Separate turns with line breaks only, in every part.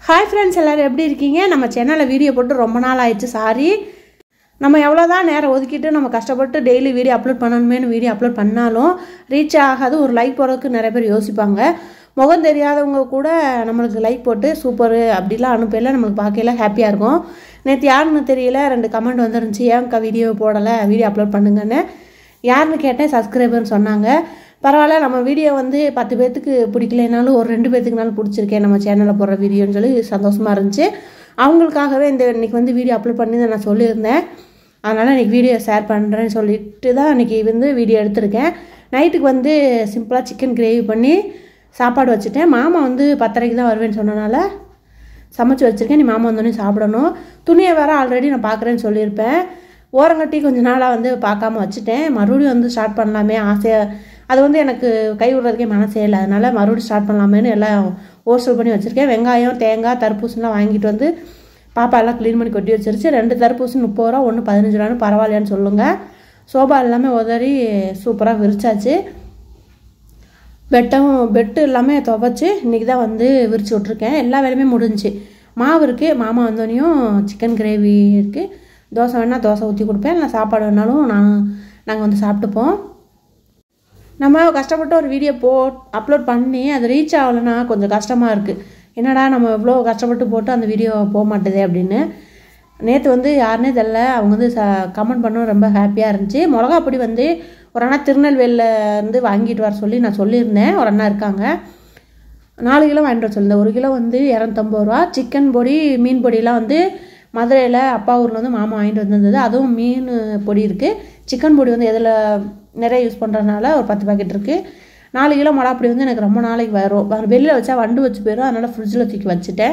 Hi friends எல்லோரும் எப்படி இருக்கீங்க நம்ம சேனலில் வீடியோ போட்டு ரொம்ப நாள் ஆயிடுச்சு சாரி நம்ம எவ்வளோ தான் நேரம் ஒதுக்கிட்டு நம்ம கஷ்டப்பட்டு டெய்லி வீடியோ அப்லோட் பண்ணணுமேனு வீடியோ அப்லோட் பண்ணாலும் ரீச் ஆகாது ஒரு லைக் போடுறதுக்கு நிறைய பேர் யோசிப்பாங்க முகம் தெரியாதவங்க கூட நம்மளுக்கு லைக் போட்டு சூப்பரு அப்படிலாம் அனுப்பல நம்மளுக்கு பார்க்கல ஹாப்பியாக இருக்கும் நேற்று யாருன்னு தெரியல ரெண்டு கமெண்ட் வந்துருந்துச்சு ஏன்க்கா வீடியோ போடலை வீடியோ அப்லோட் பண்ணுங்கன்னு யாருன்னு கேட்டேன் சப்ஸ்கிரைபர்னு சொன்னாங்க பரவாயில்ல நம்ம வீடியோ வந்து பத்து பேர்த்துக்கு பிடிக்கலைனாலும் ஒரு ரெண்டு பேர்த்துக்குனாலும் பிடிச்சிருக்கேன் நம்ம சேனலில் போடுற வீடியோன்னு சொல்லி சந்தோஷமாக இருந்துச்சு அவங்களுக்காகவே இந்த இன்னைக்கு வந்து வீடியோ அப்லோட் பண்ணி நான் சொல்லியிருந்தேன் அதனால் இன்றைக்கி வீடியோ ஷேர் பண்ணுறேன்னு சொல்லிட்டு தான் இன்றைக்கி வந்து வீடியோ எடுத்திருக்கேன் நைட்டுக்கு வந்து சிம்பிளாக சிக்கன் கிரேவி பண்ணி சாப்பாடு வச்சுட்டேன் மாமா வந்து பத்தரைக்கு தான் வருவேன்னு சொன்னனால சமைச்சு வச்சுருக்கேன் நீ மாமா வந்தோடனே சாப்பிடணும் துணியை வேறு ஆல்ரெடி நான் பார்க்குறேன்னு சொல்லியிருப்பேன் ஓரங்கட்டி கொஞ்ச நாளாக வந்து பார்க்காம வச்சுட்டேன் மறுபடியும் வந்து ஸ்டார்ட் பண்ணலாமே ஆசையாக அது வந்து எனக்கு கை விடுறதுக்கே மனசே இல்லை அதனால் மறுபடியும் ஸ்டார்ட் பண்ணலாமேன்னு எல்லாம் ஓர்சல் பண்ணி வச்சுருக்கேன் வெங்காயம் தேங்காய் தர்பூசணிலாம் வாங்கிட்டு வந்து பாப்பா எல்லாம் க்ளீன் பண்ணி கொட்டி வச்சிருச்சு ரெண்டு தர்பூசணி முப்பது ரூபா ஒன்று பதினஞ்சு ரூபான்னு பரவாயில்லையான்னு சொல்லுங்கள் சோபா எல்லாமே உதறி சூப்பராக விரிச்சாச்சு பெட்டும் பெட்டு எல்லாமே துவைச்சி இன்றைக்கி தான் வந்து விரிச்சு விட்ருக்கேன் எல்லா வேலையுமே முடிஞ்சுச்சு மாவு இருக்குது மாமா வந்தோடனையும் சிக்கன் கிரேவி இருக்குது தோசை வேணால் தோசை ஊற்றி கொடுப்பேன் இல்லை சாப்பாடு வேணாலும் நான் நாங்கள் வந்து சாப்பிட்டுப்போம் நம்ம கஷ்டப்பட்டு ஒரு வீடியோ போ அப்லோட் பண்ணி அது ரீச் ஆகலைன்னா கொஞ்சம் கஷ்டமாக இருக்குது என்னடா நம்ம இவ்வளோ கஷ்டப்பட்டு போட்டு அந்த வீடியோ போக மாட்டேதே அப்படின்னு நேற்று வந்து யாருனே தெரில அவங்க வந்து ச கமெண்ட் பண்ண ரொம்ப ஹாப்பியாக இருந்துச்சு மிளகா பொடி வந்து ஒரு அண்ணா திருநெல்வேலியில் இருந்து வாங்கிட்டு வர சொல்லி நான் சொல்லியிருந்தேன் ஒரு அண்ணா இருக்காங்க நாலு கிலோ வாங்கிட்டு வர சொல்லியிருந்தேன் ஒரு கிலோ வந்து இரநூத்தம்பது ரூபா சிக்கன் பொடி மீன் பொடியெலாம் வந்து மதுரையில் அப்பா ஊரில் வந்து மாமா வாங்கிட்டு வந்திருந்தது அதுவும் மீன் பொடி இருக்குது சிக்கன் பொடி வந்து எதில் நிறைய யூஸ் பண்ணுறதுனால ஒரு பத்து பாக்கெட் இருக்குது நாலு கிலோ மிளகா பொடி வந்து எனக்கு ரொம்ப நாளைக்கு வரும் வெளியில் வச்சா வண்டு வச்சு போயிடும் அதனால் ஃப்ரிட்ஜில் தூக்கி வச்சுட்டேன்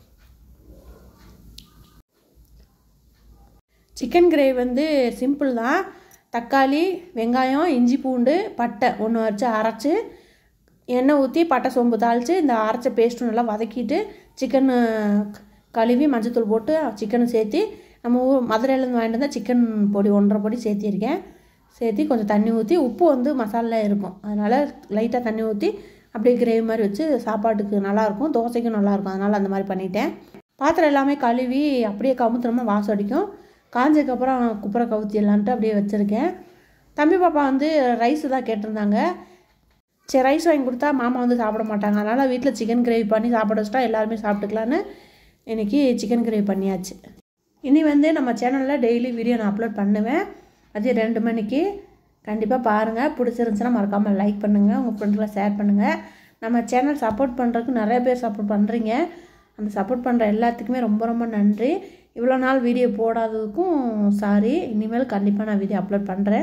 சிக்கன் கிரேவி வந்து சிம்பிள் தான் தக்காளி வெங்காயம் இஞ்சி பூண்டு பட்டை ஒன்று வச்சு அரைச்சி எண்ணெய் ஊற்றி பட்டை சோம்பு தாளித்து இந்த அரைச்ச பேஸ்ட்டும் நல்லா வதக்கிட்டு சிக்கன் கழுவி மஞ்சத்தூள் போட்டு சிக்கனை சேர்த்து நம்ம ஊர் மதுரையிலேருந்து வாங்கிட்டு வந்தால் சிக்கன் பொடி ஒன்றரை பொடி சேர்த்திருக்கேன் சேர்த்து கொஞ்சம் தண்ணி ஊற்றி உப்பு வந்து மசாலா இருக்கும் அதனால் லைட்டாக தண்ணி ஊற்றி அப்படியே கிரேவி மாதிரி வச்சு சாப்பாட்டுக்கு நல்லாயிருக்கும் தோசைக்கும் நல்லாயிருக்கும் அதனால் அந்த மாதிரி பண்ணிட்டேன் பாத்திரம் எல்லாமே கழுவி அப்படியே கமுத்துனோம்னா வாசம் அடிக்கும் காஞ்சதுக்கப்புறம் குப்பரை கவுத்திடலான்ட்டு அப்படியே வச்சுருக்கேன் தம்பி பாப்பா வந்து ரைஸ் தான் கேட்டிருந்தாங்க சரி ரைஸ் வாங்கி கொடுத்தா மாமா வந்து சாப்பிட மாட்டாங்க அதனால் வீட்டில் சிக்கன் கிரேவி பண்ணி சாப்பிட வச்சுட்டா எல்லாருமே சாப்பிட்டுக்கலான்னு இன்றைக்கி சிக்கன் கிரேவி பண்ணியாச்சு இனி வந்து நம்ம சேனலில் டெய்லி வீடியோ நான் அப்லோட் பண்ணுவேன் அதே ரெண்டு மணிக்கு கண்டிப்பாக பாருங்கள் பிடிச்சிருந்துச்சுன்னா மறக்காமல் லைக் பண்ணுங்கள் உங்கள் ஃப்ரெண்ட்ஸில் ஷேர் பண்ணுங்கள் நம்ம சேனல் சப்போர்ட் பண்ணுறதுக்கு நிறைய பேர் சப்போர்ட் பண்ணுறீங்க அந்த சப்போர்ட் பண்ணுற எல்லாத்துக்குமே ரொம்ப ரொம்ப நன்றி இவ்வளோ நாள் வீடியோ போடாததுக்கும் சாரி இனிமேல் கண்டிப்பாக நான் வீடியோ அப்லோட் பண்ணுறேன்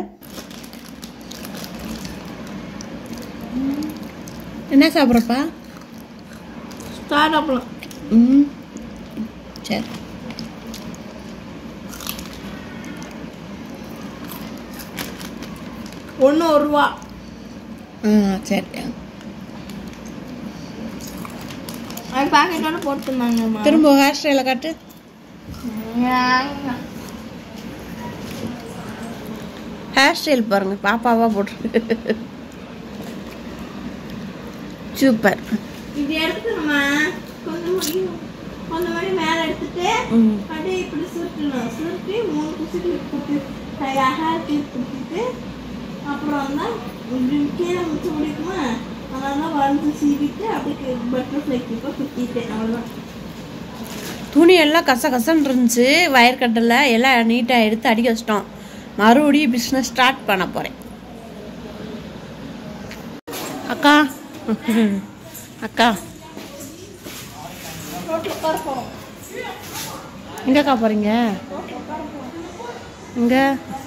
என்ன சாப்பிட்றப்பா
ஸ்டார்ட் அப்லாம்
ம் சரி
ஒன்று ஒரு ரூபா
ஆ சரி
அது பாக்கெட்டோட போட்டுருந்தாங்கம்மா
திரும்ப ஹேர் ஸ்டைலை காட்டு ஹேர் ஸ்டைல் பாருங்க பாப்பாவா போட்டு சூப்பர்
இது எடுத்துணுமா கொஞ்சம் மணி கொஞ்சம் மணி மேலே எடுத்துட்டு
ம்
அப்படியே இப்படி சுருட்டணும் சுருட்டி மூணு குசிட்டு குட்டி ஹேர் கிளிப் குத்திட்டு அப்புறம் வந்து இப்படி கீழே முச்சு முடிக்குமா அதெல்லாம் வளர்ந்து சீவிட்டு அப்படியே பட்டர்ஃப்ளை கிளிப்பை குத்திட்டேன் அவ்வளோதான்
துணி எல்லாம் கச கசன்னு இருந்துச்சு வயர் கட்டில் எல்லாம் நீட்டாக எடுத்து அடிக்க வச்சிட்டோம் மறுபடியும் பிஸ்னஸ் ஸ்டார்ட் பண்ண போகிறேன் அக்கா அக்கா
ரோட்டில் உட்கார போகிறோம்
எங்கக்கா போகிறீங்க இங்கே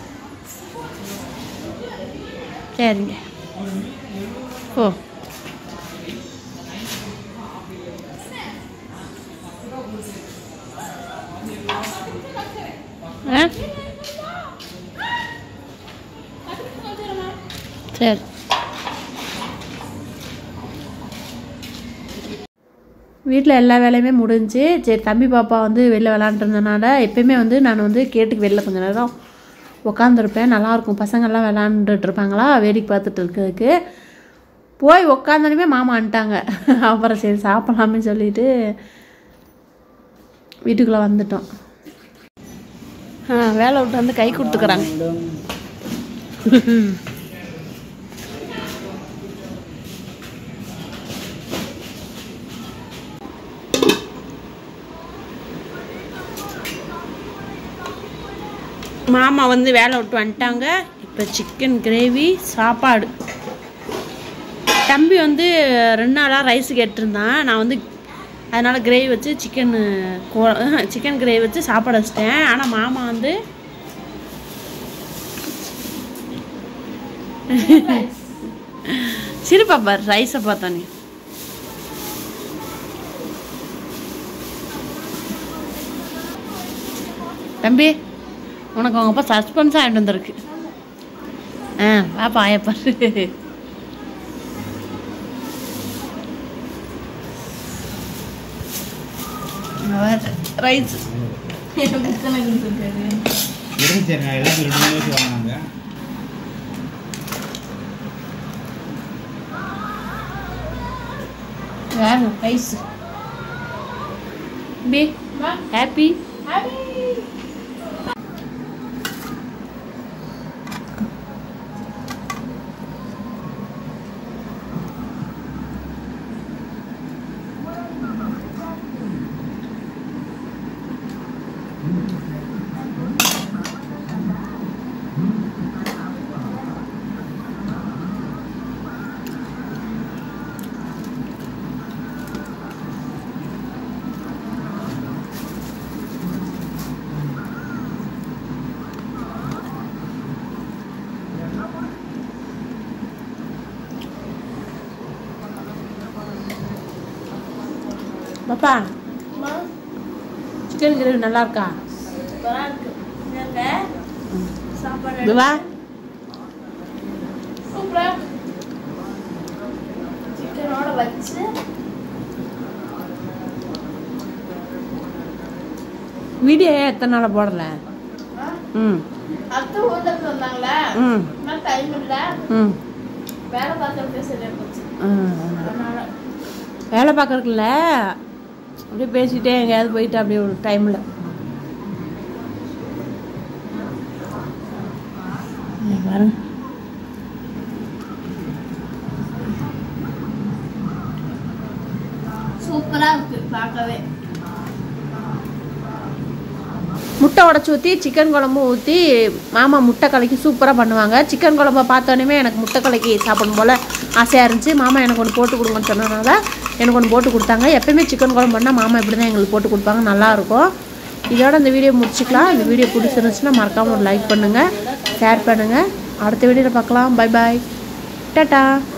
சரிங்க ஓ ஆ சரி வீட்டில் எல்லா வேலையுமே முடிஞ்சு சரி தம்பி பாப்பா வந்து வெளில விளாண்டுருந்தனால எப்பயுமே வந்து நான் வந்து கேட்டுக்கு வெளில கொஞ்ச நேரம் உட்காந்துருப்பேன் நல்லாயிருக்கும் பசங்கள்லாம் விளாண்டுட்டு இருப்பாங்களா வேடிக்கை பார்த்துட்டு இருக்கிறதுக்கு போய் உக்காந்தோடனே மாமா வந்துட்டாங்க அப்புறம் சரி சாப்பிட்லாமே சொல்லிட்டு வீட்டுக்குள்ளே வந்துட்டோம் ஆ வேலை விட்டு வந்து கை கொடுத்துக்கிறாங்க மாமா வந்து வேலை விட்டு வந்துட்டாங்க இப்போ சிக்கன் கிரேவி சாப்பாடு தம்பி வந்து ரெண்டு நாளாக ரைஸ் கேட்டிருந்தான் நான் வந்து அதனால் கிரேவி வச்சு சிக்கன் சிக்கன் கிரேவி வச்சு சாப்பாடு வச்சிட்டேன் ஆனால் மாமா வந்து சிரிப்பா பாரு ரைஸை பார்த்தோன்னே தம்பி உனக்கு அவங்க அப்பா சஸ்பென்ஸாக ஆகிட்டு வந்திருக்கு ஆ பாப்பா ஆயப்பாரு ரைஸ்
புக்கனுக்கு சொல்றாரு
இருந்துச்சு நான் எல்லாம் ரெண்டு மூணு வச்சு வாங்கினாங்க
வேறு ரைஸ் பி ஹாப்பி பாப்பா சிக்கன் கிரேவி நல்லா இருக்கா
சூப்பரா இருக்கு என்னங்க சாப்பாடு
இது வா
சூப்பரா சிக்கனோட வச்சு
வீடியோ ஏன் எத்தனை நாளாக போடல ம்
அத்தை ஊர்ல இருந்து வந்தாங்களா
ம்
ஆனால் டைம் இல்லை
ம்
வேலை பார்க்கறதுக்கே சரியா போச்சு
ம்.
அதனால
வேலை பார்க்கறதுக்குல அப்படியே பேசிட்டே எங்கேயாவது போயிட்டு அப்படியே ஒரு டைமில் பாருங்க
சூப்பரா இருக்கு பார்க்கவே
முட்டை உடச்சி ஊற்றி சிக்கன் குழம்பு ஊற்றி மாமா முட்டை கலக்கி சூப்பராக பண்ணுவாங்க சிக்கன் குழம்ப பார்த்தோன்னே எனக்கு முட்டை கலக்கி சாப்பிடணும் போல் ஆசையாக இருந்துச்சு மாமா எனக்கு ஒன்று போட்டு கொடுங்கன்னு சொன்னதுனால எனக்கு ஒன்று போட்டு கொடுத்தாங்க எப்பயுமே சிக்கன் குழம்பு பண்ணால் மாமா இப்படி தான் எங்களுக்கு போட்டு கொடுப்பாங்க நல்லாயிருக்கும் இதோட இந்த வீடியோ முடிச்சுக்கலாம் இந்த வீடியோ பிடிச்சிருந்துச்சுன்னா மறக்காமல் ஒரு லைக் பண்ணுங்கள் ஷேர் பண்ணுங்கள் அடுத்த வீடியோவில் பார்க்கலாம் பை பாய் டாட்டா